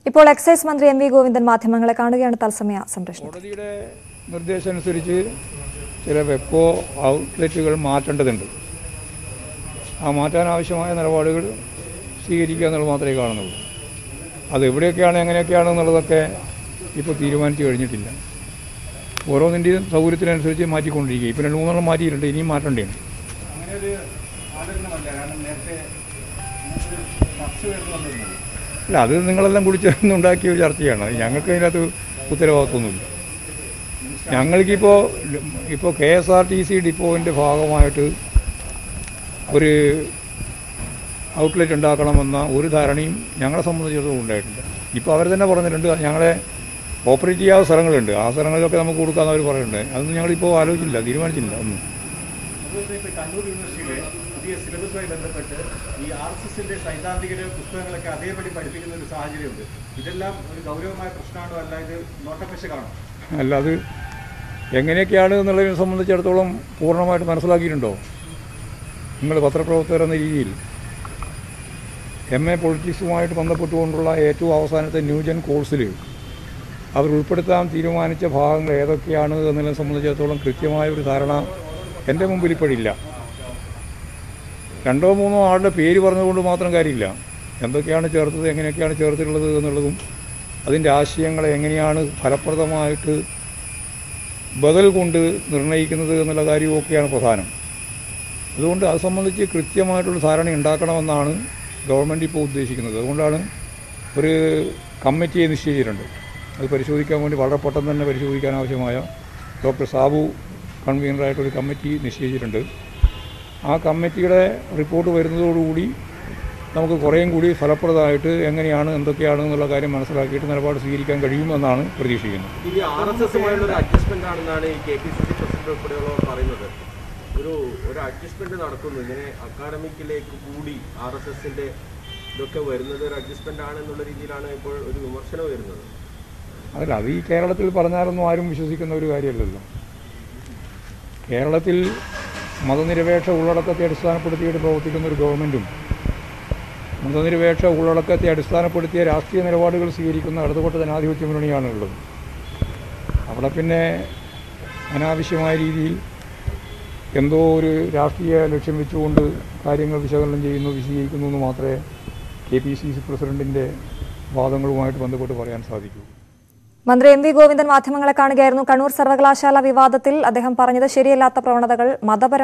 ഇപ്പോൾ എക്സൈസ് മന്ത്രി M V Govindan മാധ്യമങ്ങളെ കാണുകയാണ് തത്സമയ സംപ്രേഷണം കോടതിയുടെ നിർദ്ദേശം അനുസരിച്ച് ചില വെപ്പോ ഔട്ട്ലെറ്റുകൾ മാറ്റേണ്ടതുണ്ട് ആ മാറ്റാൻ ആവശ്യമായ നിലപാടുകൾ സ്വീകരിക്കുക എന്നുള്ളത് മാത്രമേ കാണുന്നുള്ളൂ അത് എവിടെയൊക്കെയാണ് എങ്ങനെയൊക്കെയാണ് എന്നുള്ളതൊക്കെ ഇപ്പോൾ തീരുമാനിച്ചു കഴിഞ്ഞിട്ടില്ല ഓരോന്നിൻ്റെയും സൗകര്യത്തിനനുസരിച്ച് മാറ്റിക്കൊണ്ടിരിക്കുക ഇപ്പം രണ്ട് മൂന്നെണ്ണം മാറ്റിയിട്ടുണ്ട് ഇനിയും മാറ്റേണ്ടതാണ് അല്ല അത് നിങ്ങളെല്ലാം കൂടി ചേർന്നുണ്ടാക്കിയ ഒരു ചർച്ചയാണ് ഞങ്ങൾക്ക് അതിനകത്ത് ഉത്തരവാദിത്വമൊന്നുമില്ല ഞങ്ങൾക്കിപ്പോൾ ഇപ്പോൾ K S R T C ഡിപ്പോയിൻ്റെ ഭാഗമായിട്ട് ഒരു ഔട്ട്ലെറ്റ് ഉണ്ടാക്കണമെന്ന ഒരു ധാരണയും ഞങ്ങളെ സംബന്ധിച്ചിടത്തോളം ഉണ്ടായിട്ടില്ല ഇപ്പോൾ അവർ തന്നെ പറഞ്ഞിട്ടുണ്ട് ഞങ്ങളെ ഓപ്പറേറ്റ് ചെയ്യാത്ത സ്ഥലങ്ങളുണ്ട് ആ സ്ഥലങ്ങളിലൊക്കെ നമുക്ക് കൊടുക്കാമെന്ന് അവർ പറയുന്നുണ്ട് അതൊന്നും ഞങ്ങളിപ്പോൾ ആലോചിച്ചില്ല തീരുമാനിച്ചില്ല ഒന്നും അതുപോലെ ഇപ്പോൾ കണ്ണൂർ യൂണിവേഴ്സിറ്റിയിലെ പുതിയ സിലബസുമായി ബന്ധപ്പെട്ട് ഈ ആർ എസ് എസിന്റെ സൈദ്ധാന്തികരുടെ പുസ്തകങ്ങളൊക്കെ അതേപടി പഠിപ്പിക്കുന്ന ഒരു സാഹചര്യമുണ്ട് ഇതെല്ലാം ഒരു ഗൗരവമായ പ്രശ്നമാണോ അല്ല ഇത് നോട്ടപ്പശകാണോ അല്ല അത് എങ്ങനെയൊക്കെയാണ് എന്നുള്ളതിനെ സംബന്ധിച്ചിടത്തോളം പൂർണ്ണമായിട്ട് മനസ്സിലാക്കിയിട്ടുണ്ടോ നിങ്ങൾ പത്രപ്രവർത്തകർ എന്ന രീതിയിൽ എം എ പൊളിറ്റിക്സുമായിട്ട് ബന്ധപ്പെട്ടുകൊണ്ടുള്ള ഏറ്റവും അവസാനത്തെ ന്യൂജൻ കോഴ്സിൽ അവർ ഉൾപ്പെടുത്താൻ തീരുമാനിച്ച ഭാഗങ്ങൾ ഏതൊക്കെയാണ് എന്നതിനെ സംബന്ധിച്ചിടത്തോളം കൃത്യമായ ഒരു ധാരണ എൻ്റെ മുമ്പിൽ ഇപ്പോഴില്ല രണ്ടോ മൂന്നോ ആളുടെ പേര് പറഞ്ഞുകൊണ്ട് മാത്രം കാര്യമില്ല എന്തൊക്കെയാണ് ചേർത്തത് എങ്ങനെയൊക്കെയാണ് ചേർത്തിട്ടുള്ളത് എന്നുള്ളതും അതിൻ്റെ ആശയങ്ങളെ എങ്ങനെയാണ് ഫലപ്രദമായിട്ട് ബദൽ കൊണ്ട് നിർണ്ണയിക്കുന്നത് എന്നുള്ള കാര്യമൊക്കെയാണ് പ്രധാനം അതുകൊണ്ട് അത് സംബന്ധിച്ച് കൃത്യമായിട്ടുള്ള ധാരണ ഉണ്ടാക്കണമെന്നാണ് ഗവൺമെൻറ് ഇപ്പോൾ ഉദ്ദേശിക്കുന്നത് അതുകൊണ്ടാണ് ഒരു കമ്മിറ്റിയെ നിശ്ചയിച്ചിട്ടുണ്ട് അത് പരിശോധിക്കാൻ വേണ്ടി വളരെ പെട്ടെന്ന് തന്നെ പരിശോധിക്കാൻ ആവശ്യമായ ഡോക്ടർ സാബു കൺവീനറായിട്ടൊരു കമ്മിറ്റി നിശ്ചയിച്ചിട്ടുണ്ട് ആ കമ്മിറ്റിയുടെ റിപ്പോർട്ട് വരുന്നതോടുകൂടി നമുക്ക് കുറേയും കൂടി ഫലപ്രദമായിട്ട് എങ്ങനെയാണ് എന്തൊക്കെയാണ് എന്നുള്ള കാര്യം മനസ്സിലാക്കിയിട്ട് നിലപാട് സ്വീകരിക്കാൻ കഴിയുമെന്നാണ് പ്രതീക്ഷിക്കുന്നത് ഇത് ആർ എസ് എസുമായുള്ള ഒരു അഡ്ജസ്റ്റ്മെന്റ് ആണെന്നാണ് ഈ K P C C president ഉൾപ്പെടെയുള്ളവർ പറയുന്നത് ഒരു ഒരു അഡ്ജസ്റ്റ്മെന്റ് നടക്കുന്നു ഇങ്ങനെ അക്കാഡമിക്കിലേക്ക് കൂടി ആർ എസ് എസിന്റെ ഇതൊക്കെ വരുന്നത് ഒരു അഡ്ജസ്റ്റ്മെന്റ് ആണ് എന്നുള്ള രീതിയിലാണ് ഇപ്പോൾ ഒരു വിമർശനം വരുന്നത് അതല്ല അത് ഈ കേരളത്തിൽ പറഞ്ഞാലൊന്നും ആരും വിശ്വസിക്കുന്ന ഒരു കാര്യമല്ലല്ലോ കേരളത്തിൽ മതനിരപേക്ഷ ഉള്ളടക്കത്തെ അടിസ്ഥാനപ്പെടുത്തിയിട്ട് പ്രവർത്തിക്കുന്ന ഒരു ഗവൺമെൻറ്റും മതനിരപേക്ഷ ഉള്ളടക്കത്തെ അടിസ്ഥാനപ്പെടുത്തിയ രാഷ്ട്രീയ നിലപാടുകൾ സ്വീകരിക്കുന്ന ഇടതുപെട്ട ജനാധിപത്യ മുന്നണിയാണ് ഉള്ളത് അവിടെ പിന്നെ അനാവശ്യമായ രീതിയിൽ എന്തോ ഒരു രാഷ്ട്രീയ ലക്ഷ്യം വെച്ചുകൊണ്ട് കാര്യങ്ങൾ വിശകലനം ചെയ്യുന്നു വിശദീകരിക്കുന്നു എന്ന് മാത്രമേ കെ പി സി സി പ്രസിഡൻറ്റിൻ്റെ വാദങ്ങളുമായിട്ട് ബന്ധപ്പെട്ട് പറയാൻ സാധിക്കൂ മന്ത്രി എം വി ഗോവിന്ദൻ മാധ്യമങ്ങളെ കാണുകയായിരുന്നു കണ്ണൂർ സർവകലാശാല വിവാദത്തിൽ അദ്ദേഹം പറഞ്ഞത് ശരിയല്ലാത്ത പ്രവണതകൾ മതപര